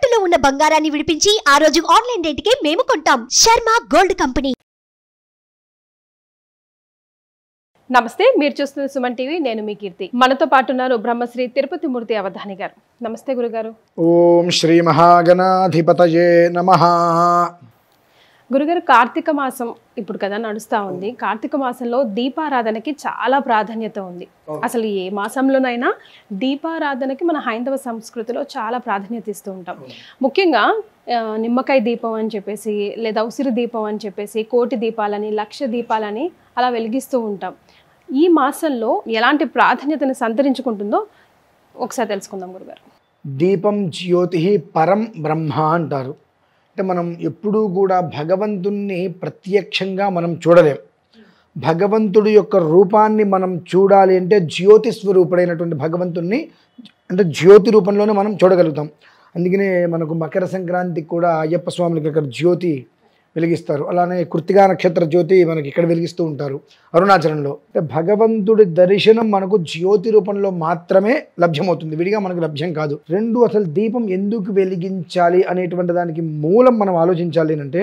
తాకట్టులో ఉన్న బంగారాన్ని విడిపించి ఆ రోజు ఆన్లైన్ రేటుకే మేము కొంటాం శర్మ గోల్డ్ కంపెనీ నమస్తే మీరు చూస్తున్న సుమన్ టీవీ నేను మీ కీర్తి మనతో పాటు ఉన్నారు బ్రహ్మశ్రీ తిరుపతి మూర్తి అవధాని గారు నమస్తే గురుగారు ఓం శ్రీ మహాగణాధిపతయే నమ గురుగారు కార్తీక మాసం ఇప్పుడు కదా నడుస్తా ఉంది కార్తీక మాసంలో దీపారాధనకి చాలా ప్రాధాన్యత ఉంది అసలు ఏ మాసంలోనైనా దీపారాధనకి మన హైందవ సంస్కృతిలో చాలా ప్రాధాన్యత ఇస్తూ ఉంటాం ముఖ్యంగా ఆ, నిమ్మకాయ దీపం అని చెప్పేసి లేదా ఉసిరి దీపం అని చెప్పేసి కోటి దీపాలని లక్ష దీపాలని అలా వెలిగిస్తూ ఉంటాం ఈ మాసంలో ఎలాంటి ప్రాధాన్యతను సంతరించుకుంటుందో ఒకసారి తెలుసుకుందాం గురుగారు దీపం జ్యోతి పరం బ్రహ్మ అంటారు అంటే మనం ఎప్పుడూ కూడా భగవంతుణ్ణి ప్రత్యక్షంగా మనం చూడలేం భగవంతుడి యొక్క రూపాన్ని మనం చూడాలి అంటే జ్యోతి స్వరూపుడైనటువంటి భగవంతుణ్ణి అంటే జ్యోతి రూపంలోనే మనం చూడగలుగుతాం అందుకనే మనకు మకర సంక్రాంతికి కూడా అయ్యప్ప స్వామికి ఇక్కడ జ్యోతి వెలిగిస్తారు అలానే కృత్తిగా నక్షత్ర జ్యోతి మనకి ఇక్కడ వెలిగిస్తూ ఉంటారు అరుణాచలంలో అంటే భగవంతుడి దర్శనం మనకు జ్యోతి రూపంలో మాత్రమే లభ్యమవుతుంది విడిగా మనకు లభ్యం కాదు రెండు అసలు దీపం ఎందుకు వెలిగించాలి అనేటువంటి దానికి మూలం మనం ఆలోచించాలి అంటే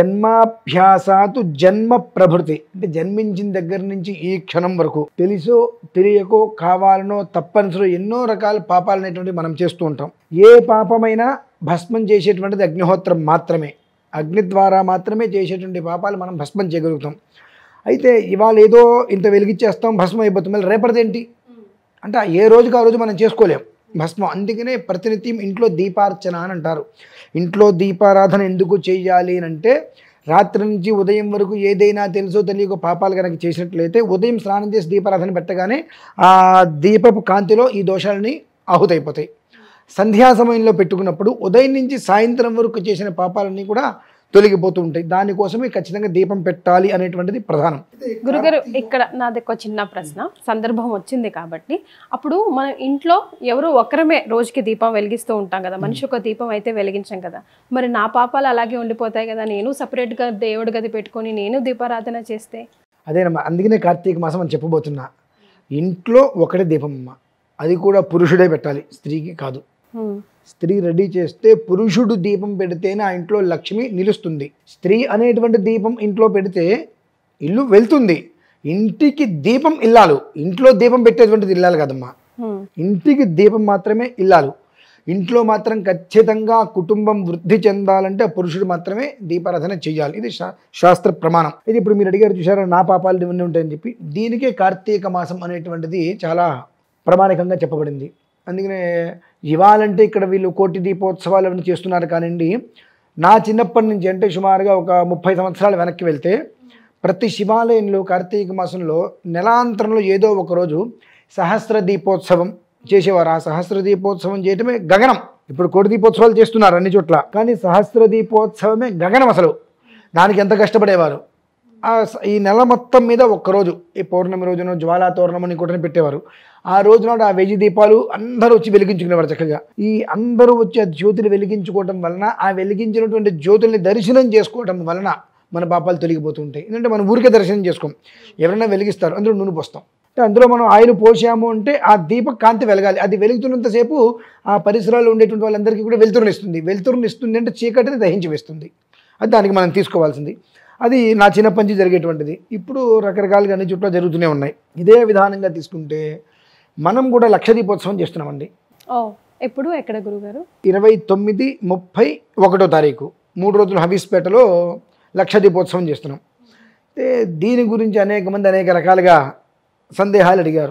జన్మాభ్యాసాతు జన్మ ప్రభృతి అంటే జన్మించిన దగ్గర నుంచి ఈ క్షణం వరకు తెలుసో తెలియకో కావాలనో తప్పనిసరి ఎన్నో రకాల పాపాలు అనేటువంటివి మనం చేస్తూ ఉంటాం ఏ పాపమైనా భస్మం చేసేటువంటిది అగ్నిహోత్రం మాత్రమే అగ్ని ద్వారా మాత్రమే చేసేటువంటి పాపాలు మనం భస్మం చేయగలుగుతాం అయితే ఇవాళ ఏదో ఇంత వెలిగించేస్తాం భస్మం అయిపోతాం మళ్ళీ రేపటిది ఏంటి అంటే ఏ రోజుకి ఆ రోజు మనం చేసుకోలేం భస్మం అందుకనే ప్రతినిత్యం ఇంట్లో దీపార్చన అని అంటారు ఇంట్లో దీపారాధన ఎందుకు చేయాలి అని అంటే రాత్రి నుంచి ఉదయం వరకు ఏదైనా తెలుసో తెలియక పాపాలు కనుక చేసినట్లయితే ఉదయం స్నానం చేసి దీపారాధన పెట్టగానే ఆ దీపపు కాంతిలో ఈ దోషాలని ఆహుతైపోతాయి సంధ్యా సమయంలో పెట్టుకున్నప్పుడు ఉదయం నుంచి సాయంత్రం వరకు చేసిన పాపాలన్నీ కూడా తొలగిపోతూ ఉంటాయి దానికోసమే ఖచ్చితంగా దీపం పెట్టాలి అనేటువంటిది ప్రధానం గురుగారు ఇక్కడ నాది ఒక చిన్న ప్రశ్న సందర్భం వచ్చింది కాబట్టి అప్పుడు మన ఇంట్లో ఎవరు ఒకరమే రోజుకి దీపం వెలిగిస్తూ ఉంటాం కదా మనిషి ఒక దీపం అయితే వెలిగించాం కదా మరి నా పాపాలు అలాగే ఉండిపోతాయి కదా నేను సపరేట్గా దేవుడి గది పెట్టుకొని నేను దీపారాధన చేస్తే అదేనమ్మా అందుకనే కార్తీక మాసం అని చెప్పబోతున్నా ఇంట్లో ఒకటే దీపం అమ్మ అది కూడా పురుషుడే పెట్టాలి స్త్రీకి కాదు హ్మ్. స్త్రీ రెడీ చేస్తే పురుషుడు దీపం పెడితేనే ఆ ఇంట్లో లక్ష్మి నిలుస్తుంది స్త్రీ అనేటువంటి దీపం ఇంట్లో పెడితే ఇల్లు వెళ్తుంది ఇంటికి దీపం ఇల్లాలు ఇంట్లో దీపం పెట్టేటువంటిది ఇల్లాలు కదమ్మా హ్మ్. ఇంటికి దీపం మాత్రమే ఇల్లాలు ఇంట్లో మాత్రం ఖచ్చితంగా కుటుంబం వృద్ధి చెందాలంటే ఆ పురుషుడు మాత్రమే దీపారాధన చేయాలి ఇది శా శాస్త్ర ప్రమాణం ఇది ఇప్పుడు మీరు అడిగారు చూసారా నా పాపాలు ఇవన్నీ ఉంటాయని చెప్పి దీనికే కార్తీక మాసం అనేటువంటిది చాలా ప్రామాణికంగా చెప్పబడింది అందుకనే ఇవాళంటే ఇక్కడ వీళ్ళు కోటి దీపోత్సవాలు అవన్నీ చేస్తున్నారు కానివ్వండి నా చిన్నప్పటి నుంచి అంటే సుమారుగా ఒక ముప్పై సంవత్సరాలు వెనక్కి వెళ్తే ప్రతి శివాలయంలో కార్తీక మాసంలో నెలాంతరంలో ఏదో ఒక రోజు సహస్ర దీపోత్సవం చేసేవారు ఆ సహస్ర దీపోత్సవం చేయటమే గగనం ఇప్పుడు కోటి దీపోత్సవాలు చేస్తున్నారు అన్ని చోట్ల కానీ సహస్ర దీపోత్సవమే గగనం అసలు దానికి ఎంత కష్టపడేవారు ఆ స- ఈ నెల మొత్తం మీద ఒక్కరోజు ఈ పౌర్ణమి రోజున జ్వాలా తోరణం అని కూడా పెట్టేవారు ఆ రోజు నాడు ఆ వెయ్యి దీపాలు అందరూ వచ్చి వెలిగించుకునేవారు చక్కగా ఈ అందరూ వచ్చి ఆ జ్యోతిని వెలిగించుకోవటం వలన ఆ వెలిగించినటువంటి జ్యోతుల్ని దర్శనం చేసుకోవటం వలన మన పాపాలు తొలగిపోతూ ఉంటాయి ఎందుకంటే మనం ఊరికే దర్శనం చేసుకోం ఎవరైనా వెలిగిస్తారు అందులో నూనె పోస్తాం అంటే అందులో మనం ఆయిల్ పోసాము అంటే ఆ దీప కాంతి వెలగాలి అది వెలుగుతున్నంతసేపు ఆ పరిసరాల్లో ఉండేటువంటి వాళ్ళందరికీ కూడా వెలుతురునిస్తుంది వెలుతురునిస్తుంది అంటే చీకటిని దహించి వేస్తుంది అది దానికి మనం తీసుకోవాల్సింది అది నా చిన్నప్పటి నుంచి జరిగేటువంటిది ఇప్పుడు రకరకాలుగా అన్ని చుట్టూ జరుగుతూనే ఉన్నాయి ఇదే విధానంగా తీసుకుంటే మనం కూడా లక్ష దీపోత్సవం చేస్తున్నామండి ఓ ఎప్పుడు ఎక్కడ గురుగారు ఇరవై తొమ్మిది ముప్పై ఒకటో తారీఖు మూడు రోజులు హబీస్పేటలో లక్ష దీపోత్సవం చేస్తున్నాం అయితే దీని గురించి అనేక మంది అనేక రకాలుగా సందేహాలు అడిగారు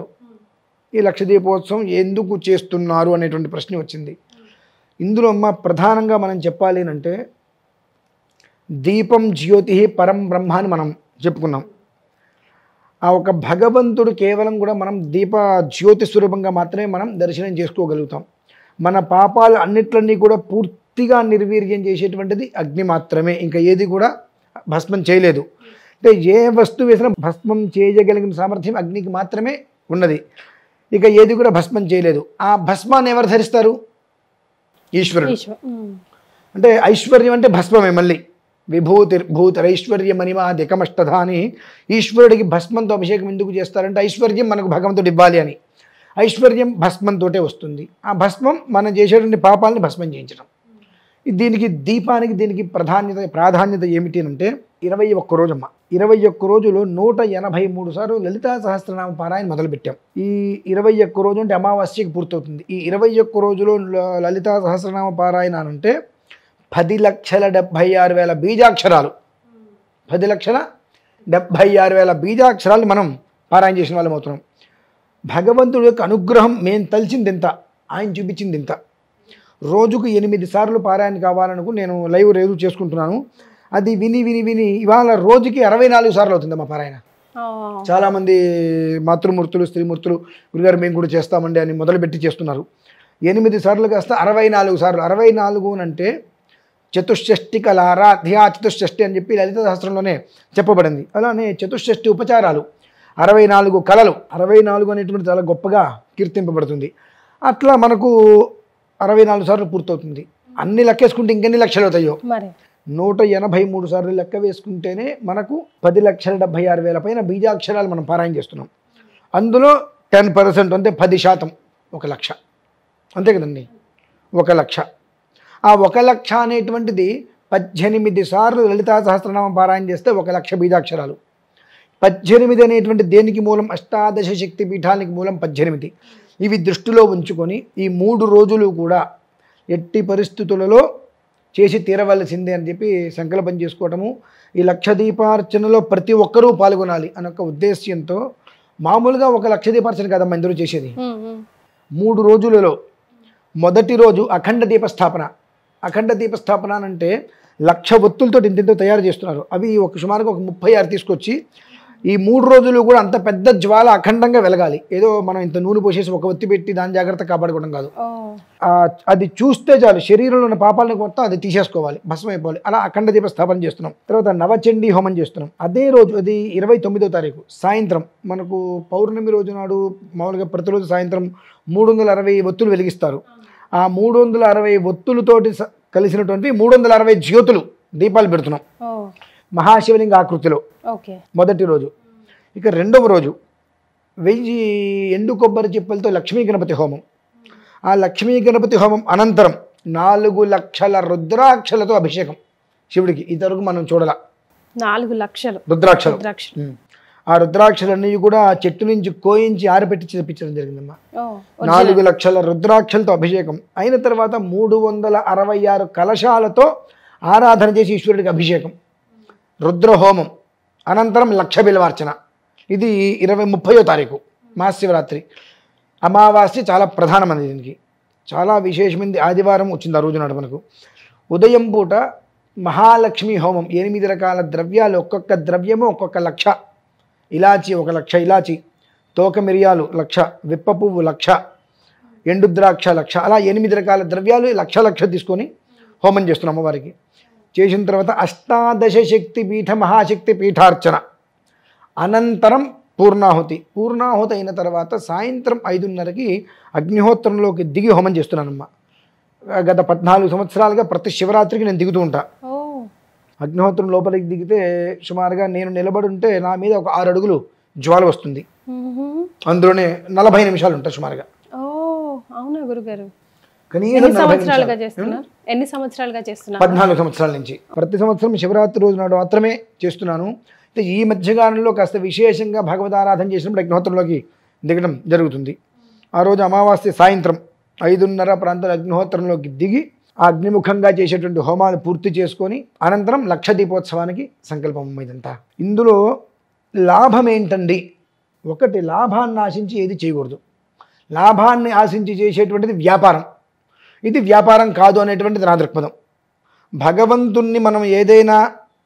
ఈ లక్ష దీపోత్సవం ఎందుకు చేస్తున్నారు అనేటువంటి ప్రశ్న వచ్చింది ఇందులో అమ్మ ప్రధానంగా మనం చెప్పాలి అంటే దీపం జ్యోతి పరం బ్రహ్మ అని మనం చెప్పుకున్నాం ఆ ఒక భగవంతుడు కేవలం కూడా మనం దీప జ్యోతి స్వరూపంగా మాత్రమే మనం దర్శనం చేసుకోగలుగుతాం మన పాపాలు అన్నిట్లన్నీ కూడా పూర్తిగా నిర్వీర్యం చేసేటువంటిది అగ్ని మాత్రమే ఇంకా ఏది కూడా భస్మం చేయలేదు అంటే ఏ వస్తువు వేసినా భస్మం చేయగలిగిన సామర్థ్యం అగ్నికి మాత్రమే ఉన్నది ఇక ఏది కూడా భస్మం చేయలేదు ఆ భస్మాన్ని ఎవరు ధరిస్తారు ఈశ్వరుడు ఈశ్వ హ్మ్. అంటే ఐశ్వర్యం అంటే భస్మమే మళ్ళీ విభూతి భూతరైశ్వర్య మణిమ దికమష్టధ అని ఈశ్వరుడికి భస్మంతో అభిషేకం ఎందుకు చేస్తారంటే ఐశ్వర్యం మనకు భగవంతుడు ఇవ్వాలి అని ఐశ్వర్యం భస్మంతోటే వస్తుంది ఆ భస్మం మనం చేసేటువంటి పాపాలని భస్మం చేయించడం దీనికి దీపానికి దీనికి ప్రాధాన్యత ప్రాధాన్యత ఏమిటి అంటే ఇరవై ఒక్క రోజమ్మ ఇరవై ఒక్క రోజులో నూట ఎనభై మూడు సార్లు లలితా సహస్రనామ పారాయణ మొదలుపెట్టాం ఈ ఇరవై ఒక్క రోజు అంటే అమావాస్యకి పూర్తవుతుంది ఈ ఇరవై ఒక్క రోజులో ల- లలితా సహస్రనామ పారాయణ అని అంటే పది లక్షల డెబ్భై ఆరు వేల బీజాక్షరాలు పది లక్షల డెబ్భై ఆరు వేల బీజాక్షరాలు మనం పారాయణ చేసిన వాళ్ళం అవుతున్నాం భగవంతుడి యొక్క అనుగ్రహం మేము తలిచింది ఇంత ఆయన చూపించింది ఇంత రోజుకు ఎనిమిది సార్లు పారాయణ కావాలనుకు నేను లైవ్ రేవు చేసుకుంటున్నాను అది విని విని విని ఇవాళ రోజుకి అరవై నాలుగు సార్లు అవుతుంది మా పారాయణ ఆ, చాలామంది మాతృమూర్తులు స్త్రీమూర్తులు గురుగారు మేము కూడా చేస్తామండి అని మొదలుపెట్టి చేస్తున్నారు ఎనిమిది సార్లు కాస్త అరవై నాలుగు సార్లు అరవై నాలుగు అని అంటే చతుషష్టి కళారాధ్యా చతుషష్టి అని చెప్పి లలిత శాస్త్రంలోనే చెప్పబడింది అలానే చతుషష్టి ఉపచారాలు అరవై నాలుగు కళలు అరవై నాలుగు అనేటువంటి చాలా గొప్పగా కీర్తింపబడుతుంది అట్లా మనకు అరవై నాలుగు సార్లు పూర్తవుతుంది అన్ని లెక్కేసుకుంటే ఇంకెన్ని లక్షలు అవుతాయో మరి నూట ఎనభై మూడు సార్లు లెక్క వేసుకుంటేనే మనకు పది లక్షల డెబ్బై ఆరు వేల పైన బీజాక్షరాలు మనం పారాయణ చేస్తున్నాం అందులో టెన్ పర్సెంట్ అంటే పది శాతం ఒక లక్ష అంతే కదండి ఒక లక్ష ఆ ఒక లక్ష అనేటువంటిది పద్దెనిమిది సార్లు లలితా సహస్రనామం పారాయణ చేస్తే ఒక లక్ష బీజాక్షరాలు పద్దెనిమిది అనేటువంటి దేనికి మూలం అష్టాదశ శక్తి పీఠానికి మూలం పద్దెనిమిది ఇవి దృష్టిలో ఉంచుకొని ఈ మూడు రోజులు కూడా ఎట్టి పరిస్థితులలో చేసి తీరవలసిందే అని చెప్పి సంకల్పం చేసుకోవటము ఈ లక్ష దీపార్చనలో ప్రతి ఒక్కరూ పాల్గొనాలి అనే ఒక ఉద్దేశ్యంతో మామూలుగా ఒక లక్ష దీపార్చన కదమ్మా ఇందరూ చేసేది ఉమ్, ఉమ్. మూడు రోజులలో మొదటి రోజు అఖండ దీపస్థాపన అఖండ దీపస్థాపన అని అంటే లక్ష ఒత్తులతో ఇంతింతో తయారు చేస్తున్నారు అవి ఒక సుమారుగా ఒక ముప్పై ఆరు తీసుకొచ్చి ఈ మూడు రోజులు కూడా అంత పెద్ద జ్వాల అఖండంగా వెలగాలి ఏదో మనం ఇంత నూనె పోసేసి ఒక ఒత్తి పెట్టి దాని జాగ్రత్త కాపాడుకోవడం కాదు ఓ ఆ, అది చూస్తే చాలు శరీరంలో ఉన్న పాపాలను మొత్తం అది తీసేసుకోవాలి భస్మం అయిపోవాలి అలా అఖండ దీప స్థాపన చేస్తున్నాం తర్వాత నవచండీ హోమం చేస్తున్నాం అదే రోజు అది ఇరవై తొమ్మిదో తారీఖు సాయంత్రం మనకు పౌర్ణమి రోజు నాడు మామూలుగా ప్రతిరోజు సాయంత్రం మూడు వందల అరవై ఒత్తులు వెలిగిస్తారు ఆ మూడు వందల అరవై ఒత్తులతోటి స- కలిసినటువంటి మూడు వందల అరవై జ్యోతులు దీపాలు పెడుతున్నాం ఓ మహాశివలింగ ఆకృతిలో ఓకే మొదటి రోజు ఇక రెండవ రోజు వెయ్యి ఎండు కొబ్బరి చిప్పలతో లక్ష్మీ గణపతి హోమం ఆ లక్ష్మీ గణపతి హోమం అనంతరం నాలుగు లక్షల రుద్రాక్షలతో అభిషేకం శివుడికి ఇంతవరకు మనం చూడాల నాలుగు లక్షలు రుద్రాక్షలు రుద్రాక్ష ఉం. ఆ రుద్రాక్షలన్నీ కూడా చెట్టు నుంచి కోయించి ఆరబెట్టి తెప్పించడం జరిగిందమ్మా ఓ నాలుగు లక్షల రుద్రాక్షలతో అభిషేకం అయిన తర్వాత మూడు వందల అరవై ఆరు కలశాలతో ఆరాధన చేసి ఈశ్వరుడికి అభిషేకం రుద్రహోమం అనంతరం లక్ష బిలవార్చన ఇది ఇరవై ముప్పయో తారీఖు మహాశివరాత్రి అమావాస్య చాలా ప్రధానమైనది దీనికి చాలా విశేషమైనది ఆదివారం వచ్చింది ఆ రోజు నాడు మనకు ఉదయం పూట మహాలక్ష్మి హోమం ఎనిమిది రకాల ద్రవ్యాలు ఒక్కొక్క ద్రవ్యము ఒక్కొక్క లక్ష ఇలాచి ఒక లక్ష ఇలాచి తోక మిరియాలు లక్ష విప్ప పువ్వు లక్ష ఎండు ద్రాక్ష లక్ష అలా ఎనిమిది రకాల ద్రవ్యాలు లక్ష లక్ష తీసుకొని హోమం చేస్తున్నాం అమ్మవారికి చేసిన తర్వాత అష్టాదశ శక్తి పీఠ మహాశక్తి పీఠార్చన అనంతరం పూర్ణాహుతి పూర్ణాహుతి అయిన తర్వాత సాయంత్రం ఐదున్నరకి అగ్నిహోత్రంలోకి దిగి హోమం చేస్తున్నానమ్మ గత పద్నాలుగు సంవత్సరాలుగా ప్రతి శివరాత్రికి నేను దిగుతూ ఉంటా ఓ అగ్నిహోత్రం లోపలికి దిగితే సుమారుగా నేను నిలబడి ఉంటే నా మీద ఒక ఆరు అడుగులు జ్వాల వస్తుంది మ్మ్హ్మ్. అందులోనే నలభై నిమిషాలు ఉంటాయి సుమారుగా ఓ అవునా గురుగారు కనీసం ఎన్ని నలభై సంవత్సరాలుగా నిమిషాలు. చేస్తున్నారు ఎన్ని సంవత్సరాలుగా చేస్తున్నారు పద్నాలుగు సంవత్సరాల నుంచి ప్రతి సంవత్సరం శివరాత్రి రోజు నాడు మాత్రమే చేస్తున్నాను అయితే ఈ మధ్యకాలంలో కాస్త విశేషంగా భగవదారాధన చేసినప్పుడు అగ్నిహోత్రంలోకి దిగడం జరుగుతుంది ఆ రోజు అమావాస్య సాయంత్రం ఐదున్నర ప్రాంతాల అగ్నిహోత్రంలోకి దిగి ఆ అగ్నిముఖంగా చేసేటువంటి హోమాలు పూర్తి చేసుకొని అనంతరం లక్ష దీపోత్సవానికి సంకల్పం ఇదంతా ఇందులో లాభం ఏంటండి ఒకటి లాభాన్ని ఆశించి ఏది చేయకూడదు లాభాన్ని ఆశించి చేసేటువంటిది వ్యాపారం ఇది వ్యాపారం కాదు అనేటువంటిది నా దృక్పథం భగవంతుణ్ణి మనం ఏదైనా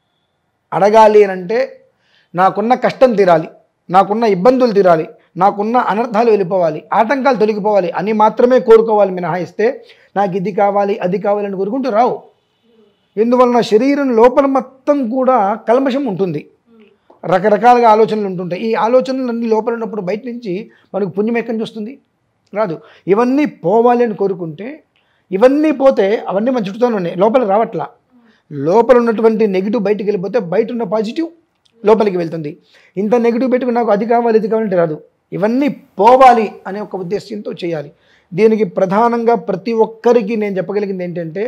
అడగాలి అని అంటే నాకున్న కష్టం తీరాలి నాకున్న ఇబ్బందులు తీరాలి నాకున్న అనర్థాలు వెళ్ళిపోవాలి ఆటంకాలు తొలగిపోవాలి అని మాత్రమే కోరుకోవాలి మినహాయిస్తే నాకు ఇది కావాలి అది కావాలి అని కోరుకుంటూ రావు ఎందువలన శరీరం లోపల మొత్తం కూడా కల్మషం ఉంటుంది రకరకాలుగా ఆలోచనలు ఉంటుంటాయి ఈ ఆలోచనలన్నీ లోపల ఉన్నప్పుడు బయట నుంచి మనకు పుణ్యం ఎక్కడి నుంచి వస్తుంది రాదు ఇవన్నీ పోవాలి అని కోరుకుంటే ఇవన్నీ పోతే అవన్నీ మన చుట్టూతోనే ఉన్నాయి లోపల రావట్లా లోపల ఉన్నటువంటి నెగిటివ్ బయటికి వెళ్ళిపోతే బయట ఉన్న పాజిటివ్ లోపలికి వెళ్తుంది ఇంత నెగిటివ్ పెట్టుకుని నాకు అది కావాలి ఇది కావాలంటే రాదు ఇవన్నీ పోవాలి అనే ఒక ఉద్దేశంతో చేయాలి దీనికి ప్రధానంగా ప్రతి ఒక్కరికి నేను చెప్పగలిగింది ఏంటంటే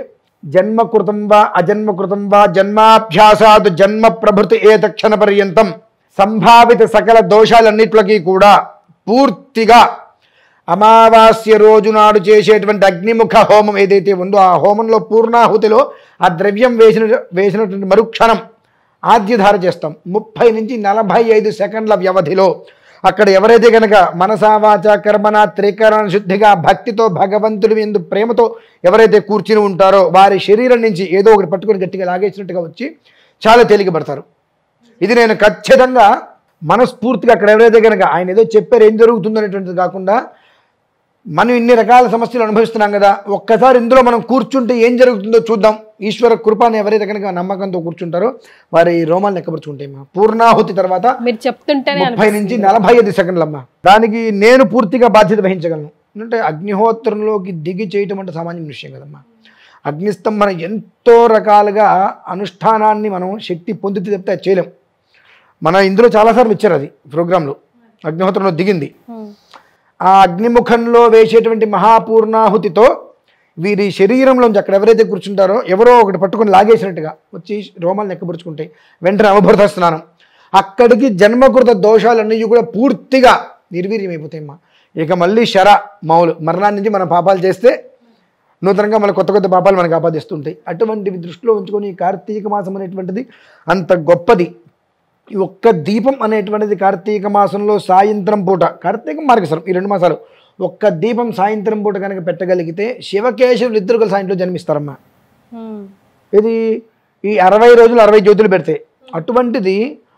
జన్మకృతం వా అజన్మకృతం వా జన్మాభ్యాసాదు జన్మ ప్రభృతి ఏ తక్షణ పర్యంతం సంభావిత సకల దోషాలన్నిట్లకి కూడా పూర్తిగా అమావాస్య రోజు నాడు చేసేటువంటి అగ్నిముఖ హోమం ఏదైతే ఉందో ఆ హోమంలో పూర్ణాహుతిలో ఆ ద్రవ్యం వేసిన వేసినటువంటి మరుక్షణం ఆద్యధార చేస్తాం ముప్పై నుంచి నలభై ఐదు సెకండ్ల వ్యవధిలో అక్కడ ఎవరైతే కనుక మనసావాచ కర్మన త్రికరణ శుద్ధిగా భక్తితో భగవంతుడి ఎందు ప్రేమతో ఎవరైతే కూర్చుని ఉంటారో వారి శరీరం నుంచి ఏదో ఒకటి పట్టుకొని గట్టిగా లాగేసినట్టుగా వచ్చి చాలా తేలికపడతారు ఇది నేను ఖచ్చితంగా మనస్ఫూర్తిగా అక్కడ ఎవరైతే కనుక ఆయన ఏదో చెప్పారు ఏం జరుగుతుంది అనేటువంటిది కాకుండా మనం ఇన్ని రకాల సమస్యలు అనుభవిస్తున్నాం కదా ఒక్కసారి ఇందులో మనం కూర్చుంటే ఏం జరుగుతుందో చూద్దాం ఈశ్వర కృపని ఎవరైతే కనుక నమ్మకంతో కూర్చుంటారో వారి రోమాలు లెక్కపరుచుకుంటాయి మా పూర్ణాహుతి తర్వాత మీరు చెప్తుంటేనే ముప్పై నుంచి నలభై ఐదు సెకండ్లమ్మా దానికి నేను పూర్తిగా బాధ్యత వహించగలను అంటే అగ్నిహోత్రంలోకి దిగి చేయటం అంటే సామాన్య విషయం కదమ్మా అగ్నిస్తంభన ఎంతో రకాలుగా అనుష్ఠానాన్ని మనం శక్తి పొందితే చెప్తే అది చేయలేం మన ఇందులో చాలాసార్లు ఇచ్చారు అది ప్రోగ్రాంలో అగ్నిహోత్రంలో దిగింది ఉమ్. ఆ అగ్నిముఖంలో వేసేటువంటి మహాపూర్ణాహుతితో వీరి శరీరంలోంచి అక్కడ ఎవరైతే కూర్చుంటారో ఎవరో ఒకటి పట్టుకొని లాగేసినట్టుగా వచ్చి రోమాలు నెక్కబరుచుకుంటాయి వెంటనే అవభృత స్నానం అక్కడికి జన్మకృత దోషాలన్నీ కూడా పూర్తిగా నిర్వీర్యమైపోతాయమ్మా ఇక మళ్ళీ శర మౌలు మరణాన్ని నుంచి మనం పాపాలు చేస్తే నూతనంగా మన కొత్త కొత్త పాపాలు మనకు ఆపాదిస్తుంటాయి అటువంటివి దృష్టిలో ఉంచుకొని ఈ కార్తీక మాసం అనేటువంటిది అంత గొప్పది ఈ ఒక్క దీపం అనేటువంటిది కార్తీక మాసంలో సాయంత్రం పూట కార్తీక మార్గశరం ఈ రెండు మాసాలు ఒక్క దీపం సాయంత్రం పూట కనుక పెట్టగలిగితే శివకేశవులు ఇద్దరు కలిసి సాయంత్రం జన్మిస్తారమ్మా ఉమ్. ఇది ఈ అరవై రోజులు అరవై జ్యోతులు పెడితే అటువంటిది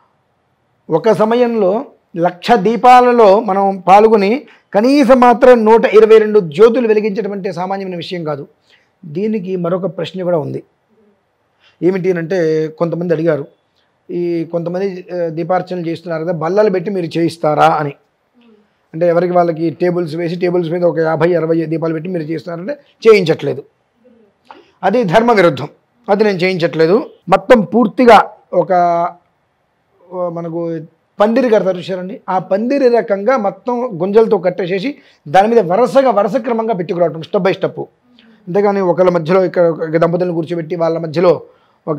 ఒక సమయంలో లక్ష దీపాలలో మనం పాల్గొని కనీసం మాత్రం నూట ఇరవై రెండు జ్యోతులు వెలిగించడం సామాన్యమైన విషయం కాదు దీనికి మరొక ప్రశ్న కూడా ఉంది ఏమిటి అంటే కొంతమంది అడిగారు ఈ కొంతమంది ఆ, దీపార్చనలు చేస్తున్నారు కదా బల్లలు పెట్టి మీరు చేయిస్తారా అని అంటే ఎవరికి వాళ్ళకి టేబుల్స్ వేసి టేబుల్స్ మీద ఒక యాభై అరవై దీపాలు పెట్టి మీరు చేస్తున్నారంటే చేయించట్లేదు అది ధర్మ విరుద్ధం అది నేను చేయించట్లేదు మొత్తం పూర్తిగా ఒక ఓ మనకు పందిరి కడతారు చూసారండి ఆ పందిరి రకంగా మొత్తం గుంజలతో కట్టేసేసి దాని మీద వరుసగా వరుస క్రమంగా పెట్టుకురావటం స్టెప్ బై స్టెప్ అంతేగాని ఒకళ్ళ మధ్యలో ఇక్కడ ఒక దంపతులను కూర్చోబెట్టి వాళ్ళ మధ్యలో ఒక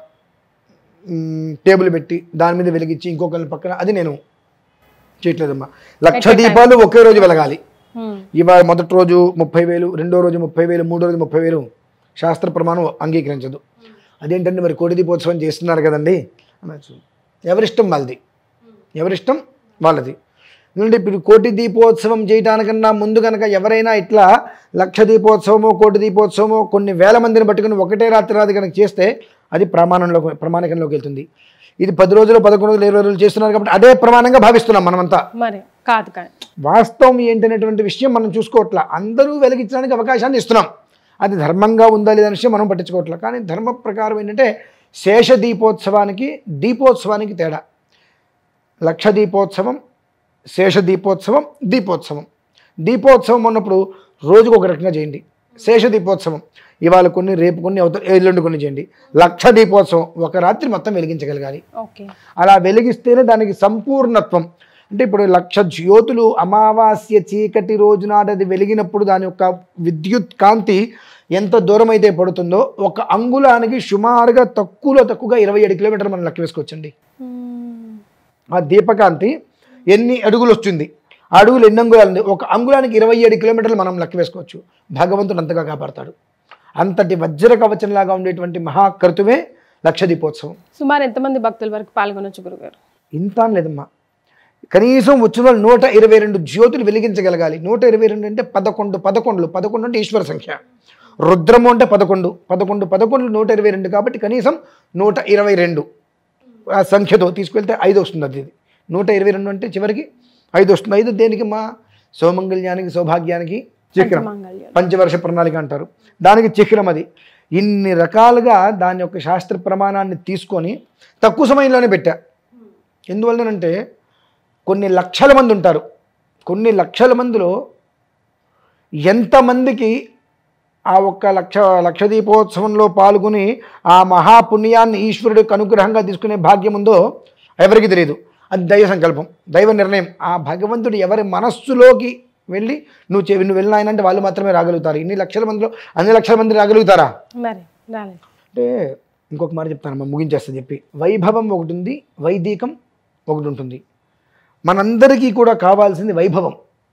మ్, టేబుల్ పెట్టి దాని మీద వెలిగించి ఇంకొకళ్ళ పక్కన అది నేను చేయట్లేదమ్మా లక్ష దీపాలు ఒకే రోజు వెలగాలి ఉమ్. ఇవాళ మొదటి రోజు ముప్పై వేలు రెండో రోజు ముప్పై వేలు మూడో రోజు ముప్పై వేలు శాస్త్ర ప్రమాణం అంగీకరించదు అదేంటంటే మరి కోటి దీపోత్సవం చేస్తున్నారు కదండి అనొచ్చు ఎవరిష్టం వాళ్ళది ఎవరిష్టం వాళ్ళది ఎందుకంటే ఇప్పుడు కోటి దీపోత్సవం చేయడానికన్నా ముందు కనుక ఎవరైనా ఇట్లా లక్ష దీపోత్సవమో కోటి దీపోత్సవమో కొన్ని వేల మందిని పట్టుకుని ఒకటే రాత్రి రాత్రి కనుక చేస్తే అది ప్రమాణంలో ప్రమాణికంలోకి వెళ్తుంది ఇది పది రోజులు పదకొండు రోజులు ఇరవై రోజులు చేస్తున్నారు కాబట్టి అదే ప్రమాణంగా భావిస్తున్నాం మనమంతా మరి కాదు కానీ వాస్తవం ఏంటనేటువంటి విషయం మనం చూసుకోవట్లా అందరూ వెలిగించడానికి అవకాశాన్ని ఇస్తున్నాం అది ధర్మంగా ఉందా లేదా విషయం మనం పట్టించుకోవట్లా కానీ ధర్మ ప్రకారం ఏంటంటే శేష దీపోత్సవానికి దీపోత్సవానికి తేడా లక్ష దీపోత్సవం శేష దీపోత్సవం దీపోత్సవం దీపోత్సవం ఉన్నప్పుడు రోజుకు ఒక రకంగా చేయండి శేష దీపోత్సవం ఇవాళ కొన్ని రేపు కొన్ని అవతల ఎల్లుండి కొన్ని చేయండి లక్ష దీపోత్సవం ఒక రాత్రి మొత్తం వెలిగించగలగాలి ఓకే అలా వెలిగిస్తేనే దానికి సంపూర్ణత్వం అంటే ఇప్పుడు లక్ష జ్యోతులు అమావాస్య చీకటి రోజు నాడు అది వెలిగినప్పుడు దాని యొక్క విద్యుత్ కాంతి ఎంత దూరం అయితే పడుతుందో ఒక అంగుళానికి సుమారుగా తక్కువలో తక్కువగా ఇరవై ఏడు కిలోమీటర్లు మనం లెక్క వేసుకోవచ్చండి ఉమ్. ఆ దీపకాంతి ఎన్ని అడుగులు వస్తుంది ఆ అడుగులు ఎన్ని అంగుళాలు ఉంది ఒక అంగుళానికి ఇరవై ఏడు కిలోమీటర్లు మనం లెక్క వేసుకోవచ్చు భగవంతుడు అంతగా కాపాడతాడు అంతటి వజ్ర కవచంలాగా ఉండేటువంటి మహాకృతువే లక్ష దీపోత్సవం సుమారు ఎంతమంది భక్తుల వరకు పాల్గొనొచ్చు గురుగారు ఇంత అని లేదమ్మా కనీసం వచ్చిన వాళ్ళు నూట ఇరవై రెండు జ్యోతులు వెలిగించగలగాలి నూట ఇరవై రెండు అంటే పదకొండు పదకొండులు పదకొండు అంటే ఈశ్వర సంఖ్య రుద్రము అంటే పదకొండు పదకొండు పదకొండు నూట ఇరవై రెండు కాబట్టి కనీసం నూట ఇరవై రెండు ఆ సంఖ్యతో తీసుకెళ్తే ఐదు వస్తుంది అది నూట ఇరవై రెండు అంటే చివరికి ఐదు వస్తుంది ఐదు దేనికి మా సౌమంగళ్యానికి సౌభాగ్యానికి చక్రం మంగళ్యం పంచవర్ష ప్రణాళిక అంటారు దానికి చక్రం అది ఇన్ని రకాలుగా దాని యొక్క శాస్త్ర ప్రమాణాన్ని తీసుకొని తక్కువ సమయంలోనే పెట్టా ఎందువల్లనంటే కొన్ని లక్షల మంది ఉంటారు కొన్ని లక్షల మందిలో ఎంతమందికి ఆ ఒక్క లక్ష లక్ష దీపోత్సవంలో పాల్గొని ఆ మహాపుణ్యాన్ని ఈశ్వరుడికి అనుగ్రహంగా తీసుకునే భాగ్యం ఉందో ఎవరికి తెలియదు అది దైవ సంకల్పం దైవ నిర్ణయం ఆ భగవంతుడు ఎవరి మనస్సులోకి వెళ్ళి నువ్వు చెవి నువ్వు వెళ్ళిన ఆయన అంటే వాళ్ళు మాత్రమే రాగలుగుతారు ఇన్ని లక్షల మందిలో అన్ని లక్షల మంది రాగలుగుతారా మరి రాలేదు అంటే ఇంకొక మాట చెప్తాను ముగించేస్తా చెప్పి వైభవం ఒకటి ఉంది వైదికం ఒకటి ఉంటుంది మనందరికీ కూడా కావాల్సింది వైభవం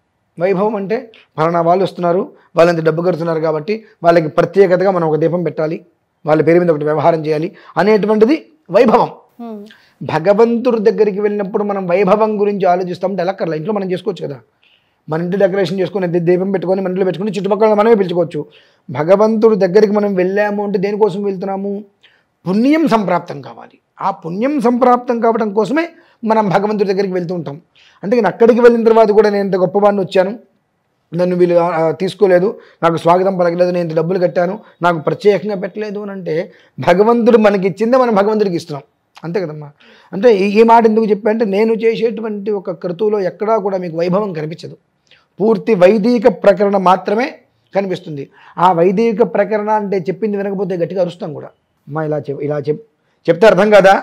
వైభవం అంటే ఫలానా వాళ్ళు వస్తున్నారు వాళ్ళంత డబ్బు కడుతున్నారు కాబట్టి వాళ్ళకి ప్రత్యేకతగా మనం ఒక దీపం పెట్టాలి వాళ్ళ పేరు మీద ఒకటి వ్యవహారం చేయాలి అనేటువంటిది వైభవం ఉమ్, భగవంతుడి దగ్గరికి వెళ్ళినప్పుడు మనం వైభవం గురించి ఆలోచిస్తామంటే ఎలా కర్లా ఇంట్లో మనం చేసుకోవచ్చు కదా మన ఇంటి డెకరేషన్ చేసుకొని ది- దీపం పెట్టుకొని మన ఇంట్లో పెట్టుకొని చుట్టుపక్కల మనమే పిలుచుకోవచ్చు భగవంతుడి దగ్గరికి మనం వెళ్ళాము అంటే దేనికోసం వెళ్తున్నాము పుణ్యం సంప్రాప్తం కావాలి ఆ పుణ్యం సంప్రాప్తం కావడం కోసమే మనం భగవంతుడి దగ్గరికి వెళ్తూ ఉంటాం అంటే నేను అక్కడికి వెళ్ళిన తర్వాత కూడా నేను ఇంత గొప్పవాడిని వచ్చాను నన్ను వీళ్ళు ఆ, ఆ, తీసుకోలేదు నాకు స్వాగతం పలకలేదు నేను ఇంత డబ్బులు కట్టాను నాకు ప్రత్యేకంగా పెట్టలేదు అని అంటే భగవంతుడు మనకి ఇచ్చిందే మనం భగవంతుడికి ఇస్తున్నాం అంతే కదమ్మా అంటే ఈ ఈ మాట ఎందుకు చెప్పా అంటే నేను చేసేటువంటి ఒక క్రతువులో ఎక్కడా కూడా మీకు వైభవం కనిపించదు పూర్తి వైదిక ప్రకరణ మాత్రమే కనిపిస్తుంది ఆ వైదిక ప్రకరణ అంటే చెప్పింది వినకపోతే గట్టిగా అరుస్తాం కూడా అమ్మా ఇలా చెప్ ఇలా చెప్ చెప్తే అర్థం కదా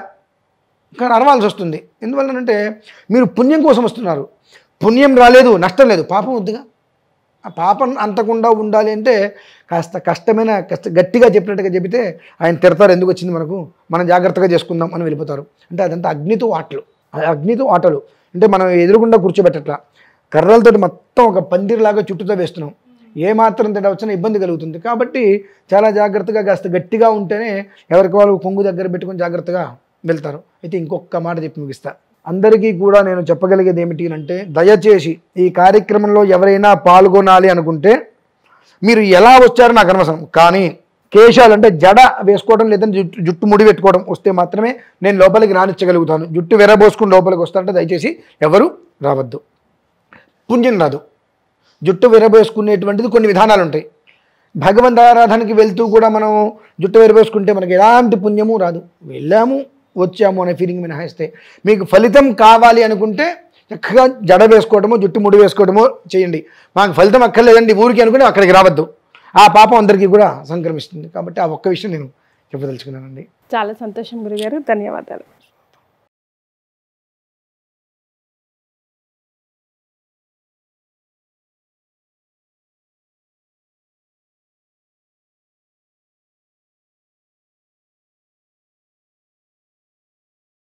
కానీ అరవాల్సి వస్తుంది ఎందువల్లనంటే మీరు పుణ్యం కోసం వస్తున్నారు పుణ్యం రాలేదు నష్టం లేదు పాపం వద్దుగా ఆ పాపం అంతకుండా ఉండాలి అంటే కాస్త కష్టమైన కష్ట గట్టిగా చెప్పినట్టుగా చెబితే ఆయన తిడతారు ఎందుకు వచ్చింది మనకు మనం జాగ్రత్తగా చేసుకుందాం అని వెళ్ళిపోతారు అంటే అదంతా అగ్నితో ఆటలు ఆ అగ్నితో ఆటలు అంటే మనం ఎదురుగుండా కూర్చోబెట్టట్లా కర్రలతోటి మొత్తం ఒక పందిరిలాగా చుట్టూతో వేస్తున్నాం ఏ మాత్రం తేడా వచ్చినా ఇబ్బంది కలుగుతుంది కాబట్టి చాలా జాగ్రత్తగా కాస్త గట్టిగా ఉంటేనే ఎవరికి వాళ్ళు కొంగు దగ్గర పెట్టుకొని జాగ్రత్తగా వెళ్తారు అయితే ఇంకొక మాట చెప్పి ముగిస్తా అందరికీ కూడా నేను చెప్పగలిగేది ఏమిటి అంటే దయచేసి ఈ కార్యక్రమంలో ఎవరైనా పాల్గొనాలి అనుకుంటే మీరు ఎలా వచ్చారో నాకు అనవసరం కానీ కేశాలు అంటే జడ వేసుకోవడం లేదంటే జుట్టు జుట్టు ముడి పెట్టుకోవడం వస్తే మాత్రమే నేను లోపలికి రానిచ్చగలుగుతాను జుట్టు వెరబోసుకుని లోపలికి వస్తారంటే దయచేసి ఎవరు రావద్దు పుణ్యం రాదు జుట్టు విరబోసుకునేటువంటిది కొన్ని విధానాలు ఉంటాయి భగవంత ఆరాధనకి వెళ్తూ కూడా మనం జుట్టు విరబోసుకుంటే మనకి ఎలాంటి పుణ్యము రాదు వెళ్ళాము వచ్చాము అనే ఫీలింగ్ మినహాయిస్తే మీకు ఫలితం కావాలి అనుకుంటే చక్కగా జడ వేసుకోవడమో జుట్టు ముడి వేసుకోవడమో చేయండి మాకు ఫలితం అక్కర్లేదండి ఊరికి అనుకుని అక్కడికి రావద్దు ఆ పాపం అందరికీ కూడా సంక్రమిస్తుంది కాబట్టి ఆ ఒక్క విషయం నేను చెప్పదలుచుకున్నానండి చాలా సంతోషం గురుగారు ధన్యవాదాలు